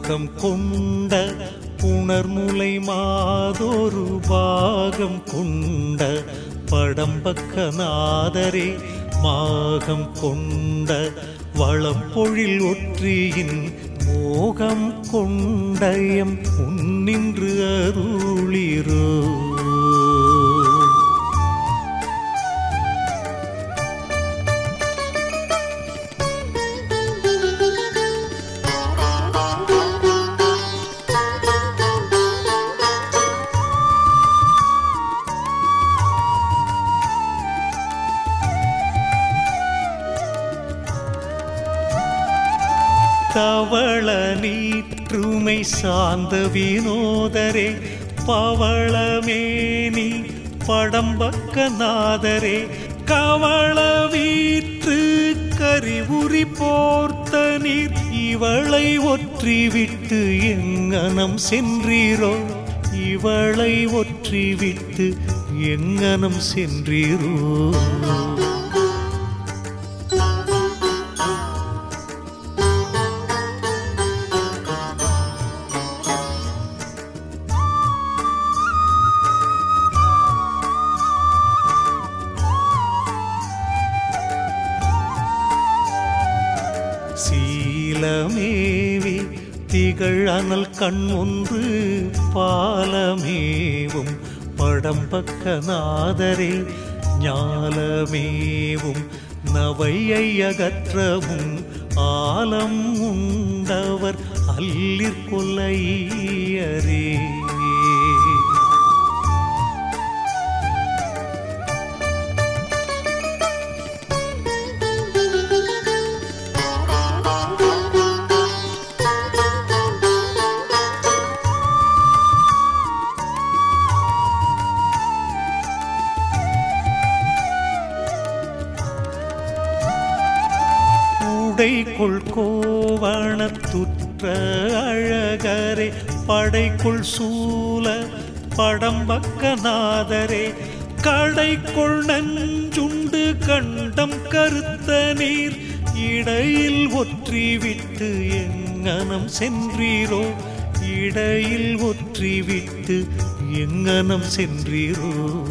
ஊக்கம் கொண்ட புணர்முலை மாதொரு பாகம் கொண்ட படம்பக்கநாதரே மாகம் கொண்ட வளப்பொழில் ஒற்றியின் மோகம் கொண்டயம் முன்னின்று அருளிரோ தவள நீற்றுமை சார்ந்த வினோதரே பவளமேனி படம்பக்கநாதரே கவள வீற்று கரிவுரி போர்த்த நீர் இவளை ஒற்றிவிட்டு எங்கனம் சென்றீரோ இவளை ஒற்றிவிட்டு எங்கனம் சென்றீரோ சீலமேவி திகழ் அனல் கண் ஒன்று பாலமேவும் படம்பக்கநாதரே ஞாலமேவும் நவையை அகற்றவும் ஆலம் உண்டவர் அல்லிற் கொல்லையரே உடைக்குள் கோவணத்துற்ற அழகரே படைக்குள் சூல படம்பக்கநாதரே கடைக்குள் நஞ்சுண்டு கண்டம் கருத்த நீர் இடையில் ஒற்றிவிட்டு எங்கனம் சென்றீரோ இடையில் ஒற்றிவிட்டு எங்கனம் சென்றீரோ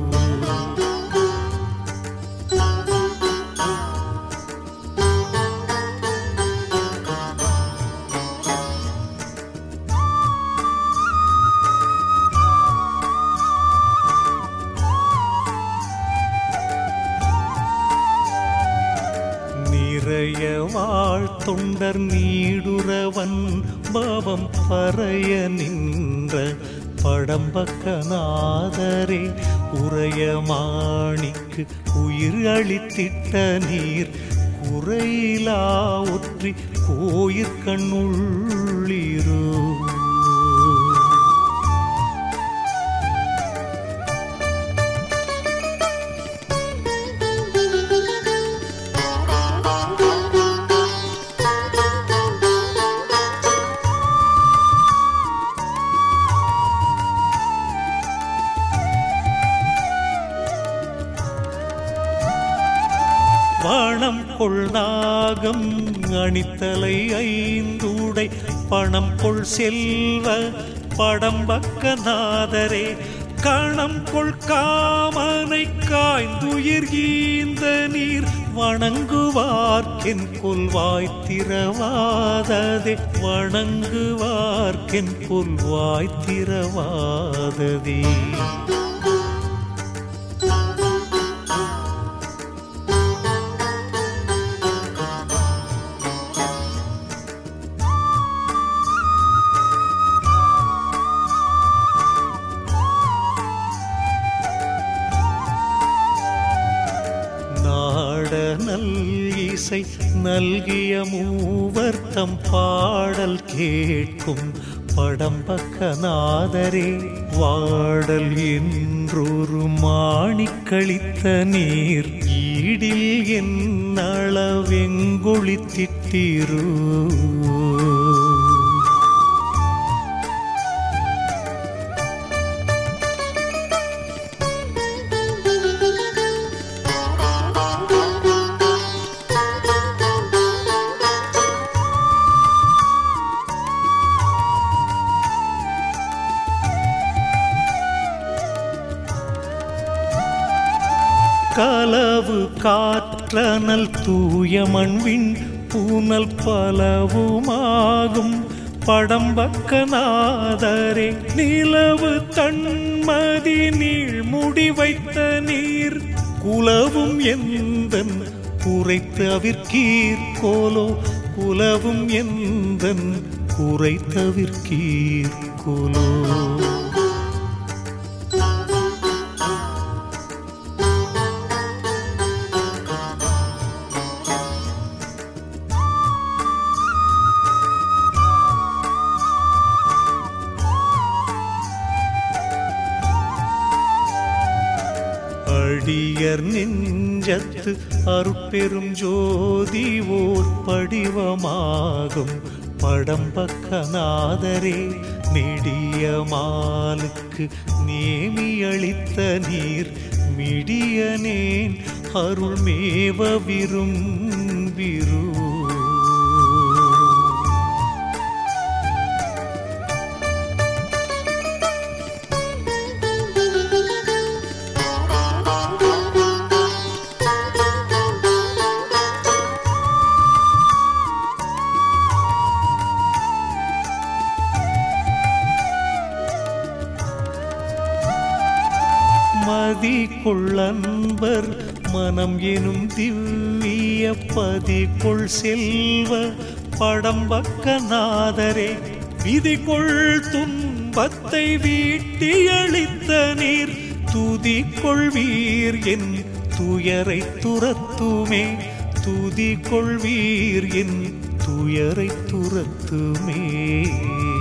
நிறைய வாழ்த்தொண்டர் நீடுறவன் பவம் பறைய நின்ற படம்பக்கநாதரே உரைய மாணிக்கு உயிர் அளித்திட்ட நீர் குறையிலா ஒற்றி கோயிற்கண்ணுள்ளீரோ வானம் கொள் நாகம் அணித்தலை ஐந்தூடை பணம் கொள் செல்வ படம்பக்கநாதரே கணம் கொள் காமனை காய்ந்துயிர் ஈந்த நீர் வணங்குவார்க்கென் கொல்வாய் திறவாததே வணங்குவார்க்கென் கொல்வாய் திறவாததே நாட நல் இசை நல்கிய மூவர்த்தம் பாடல் கேட்கும் படம்பக்கநாதரே வாடல் என்றொரு மாணிக்களித்த நீர் ஈடில் என் அளவெங்கொழித்திட்டீரோ நிலவு காற்றனல் தூய மண்வின் பூனல் பலவுமாகும் படம்பக்கநாதரே நிலவு தன்மதி நீள் முடி வைத்த நீர் குலவும் எந்தன் குறைத்து அவிர்கீர் கோலோ குலவும் எந்தன் குறைத்தவிர்கீர் கோலோ அடியர் நெஞ்சத்து அருட்பெரும் ஜோதி ஓர் படிவமாகும் படம்பக்கநாதரே நெடிய மாலுக்கு நேமி அளித்த நீர் மிடியனேன் அருள் மேவ விரும்பிரு மதி கொள்ளன்பர் மனம் எனும் திவ்விய பதி கொள் செல்வ படம்பக்கநாதரே விதி கொள் துன்பத்தை வீட்டியளித்த நீர் துதி கொள்வீர் என் துயரை துரத்துமே துதி கொள்வீர் என் துயரை துரத்துமே